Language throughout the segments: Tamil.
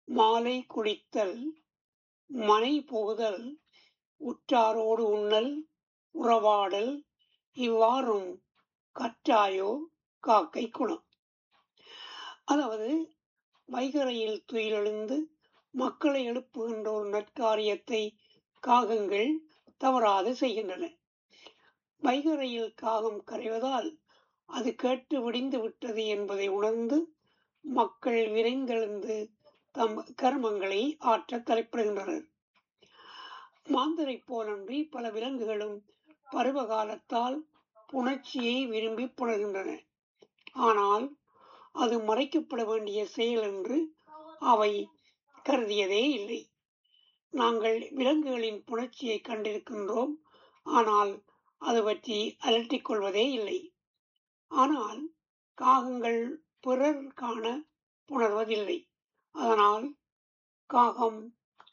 மாலை குளித்தல் மனை புகுதல் உற்றாரோடு உண்ணல் உறவாடல் இவ்வாறும் கற்றாயோ காக்கை குணம் அதாவது வைகரையில் துயிலெழுந்து மக்களை எழுப்புகின்ற ஒரு நற்காரியத்தை காகங்கள் தவறாது செய்கின்றன வைகரையில் காகம் கரைவதால் அது கேட்டு விடிந்து விட்டது என்பதை உணர்ந்து மக்கள் விரைந்தெழுந்து தம் கர்மங்களை ஆற்ற தலைப்படுகின்றனர் மாந்தரை போலன்றி பல விலங்குகளும் பருவ காலத்தால் புணர்ச்சியை விரும்பி புணர்கின்றன ஆனால் அது மறைக்கப்பட வேண்டிய செயல் என்று அவை கருதியதே இல்லை நாங்கள் விலங்குகளின் புணர்ச்சியை கண்டிருக்கின்றோம் ஆனால் அது பற்றி அலட்டிக் கொள்வதே இல்லை ஆனால் காகங்கள் பிறர் காண புணர்வதில்லை அதனால் காகம்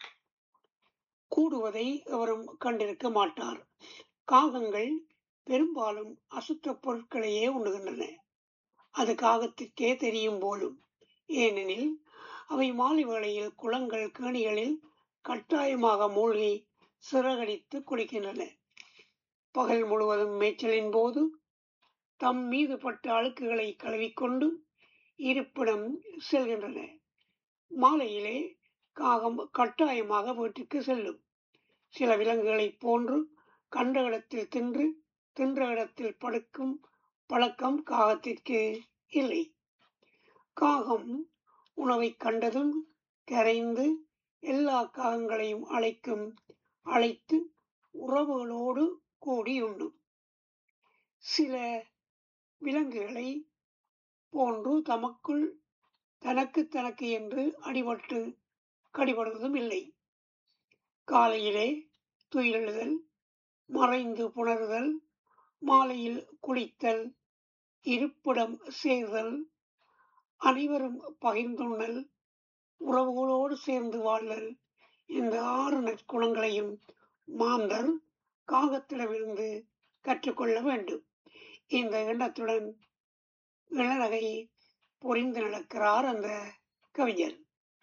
கூடுவதை எவரும் கண்டிருக்க மாட்டார் காகங்கள் பெரும்பாலும் அசுத்த பொருட்களையே உண்ணுகின்றன அது காகத்திற்கே தெரியும் போலும் ஏனெனில் அவை மாலை வேளையில் குளங்கள் கேணிகளில் கட்டாயமாக மூழ்கி சிறகடித்து குளிக்கின்றன பகல் முழுவதும் மேய்ச்சலின் போது தம் மீது பட்ட அழுக்குகளை கழுவிக்கொண்டு இருப்பிடம் செல்கின்றன மாலையிலே காகம் கட்டாயமாக வீட்டுக்கு செல்லும் சில விலங்குகளைப் போன்று கண்ட இடத்தில் தின்று தின்ற இடத்தில் படுக்கும் பழக்கம் காகத்திற்கு இல்லை காகம் உணவை கண்டதும் கரைந்து எல்லா காகங்களையும் அழைக்கும் அழைத்து உறவுகளோடு கூடி உண்ணும் சில விலங்குகளை போன்று தமக்குள் தனக்கு தனக்கு என்று அடிபட்டு கடிபடுவதும் இல்லை காலையிலே துயிலெழுதல் மறைந்து புணருதல் மாலையில் குளித்தல் இருப்பிடம் சேர்தல் அனைவரும் பகிர்ந்துண்ணல் உறவுகளோடு சேர்ந்து வாழ்தல் இந்த ஆறு நற்குணங்களையும் மாந்தர் காகத்திடமிருந்து கற்றுக்கொள்ள வேண்டும் இந்த எண்ணத்துடன் இளநகை பொறிந்து நடக்கிறார் அந்த கவிஞர்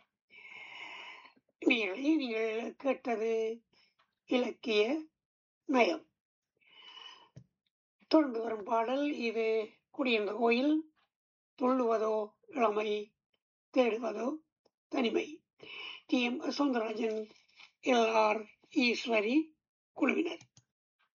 நீங்களே நீங்கள் கேட்டது இலக்கிய நயம் தொடர்ந்து வரும் பாடல் இது குடியிருந்த கோயில் துள்ளுவதோ இளமை தேடுவதோ தனிமை T M Soundararajan L R Eswari குழுவினர்